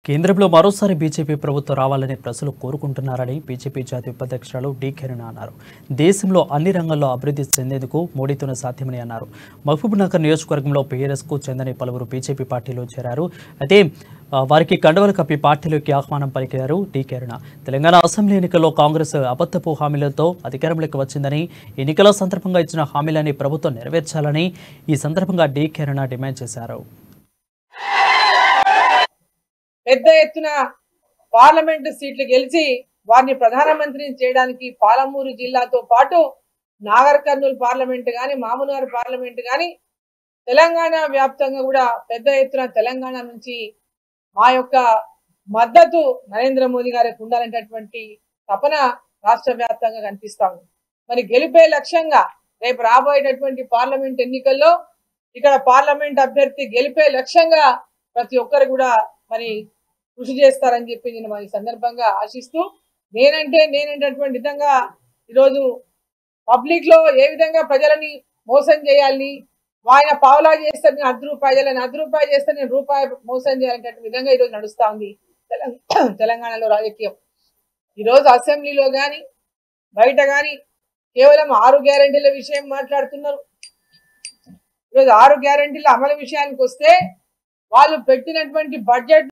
కేంద్రంలో మరోసారి బీజేపీ ప్రభుత్వం రావాలని ప్రజలు కోరుకుంటున్నారని బీజేపీ జాతీయ ఉపాధ్యక్షురాలు డి కిరణ్ అన్నారు దేశంలో అన్ని రంగాల్లో అభివృద్ధి చెందేందుకు మోడీతోనే సాధ్యమని అన్నారు మహబూబ్నగర్ నియోజకవర్గంలో బీఆర్ఎస్కు చెందని పలువురు బీజేపీ పార్టీలో చేరారు అయితే ఆ, వారికి కండవలు కప్పి పార్టీలోకి ఆహ్వానం పలికారు డి కిరణ్ తెలంగాణ అసెంబ్లీ ఎన్నికల్లో కాంగ్రెస్ అబద్ధపు హామీలతో అధికారంలోకి వచ్చిందని ఎన్నికల సందర్భంగా ఇచ్చిన హామీలని ప్రభుత్వం నెరవేర్చాలని ఈ సందర్భంగా డి కిరణ్ డిమాండ్ చేశారు పెద్ద ఎత్తున పార్లమెంటు సీట్లు గెలిచి వారిని ప్రధానమంత్రిని చేయడానికి పాలమూరు జిల్లాతో పాటు నాగర్ కర్నూలు పార్లమెంట్ గాని మామునార్ పార్లమెంట్ గాని తెలంగాణ వ్యాప్తంగా కూడా పెద్ద ఎత్తున తెలంగాణ నుంచి మా యొక్క మద్దతు నరేంద్ర మోదీ గారికి ఉండాలనేటటువంటి తపన రాష్ట్ర వ్యాప్తంగా కనిపిస్తా ఉంది మరి గెలిపే లక్ష్యంగా రేపు రాబోయేటటువంటి పార్లమెంట్ ఎన్నికల్లో ఇక్కడ పార్లమెంట్ అభ్యర్థి గెలిపే లక్ష్యంగా ప్రతి ఒక్కరు కూడా మరి కృషి చేస్తారని చెప్పి నేను మరి ఈ సందర్భంగా ఆశిస్తూ నేనంటే నేనేటటువంటి విధంగా ఈరోజు పబ్లిక్ లో ఏ విధంగా ప్రజలని మోసం చేయాలని ఆయన పావులా చేస్తే నేను అర్ధ రూపాయి చేయాలని అర్ధ రూపాయి చేస్తే నేను రూపాయి మోసం చేయాలనే విధంగా ఈరోజు నడుస్తా ఉంది తెలంగాణ తెలంగాణలో రాజకీయం ఈరోజు అసెంబ్లీలో కానీ బయట కానీ కేవలం ఆరు గ్యారంటీల విషయం మాట్లాడుతున్నారు ఈరోజు ఆరు గ్యారంటీల అమలు విషయానికి వస్తే వాళ్ళు పెట్టినటువంటి బడ్జెట్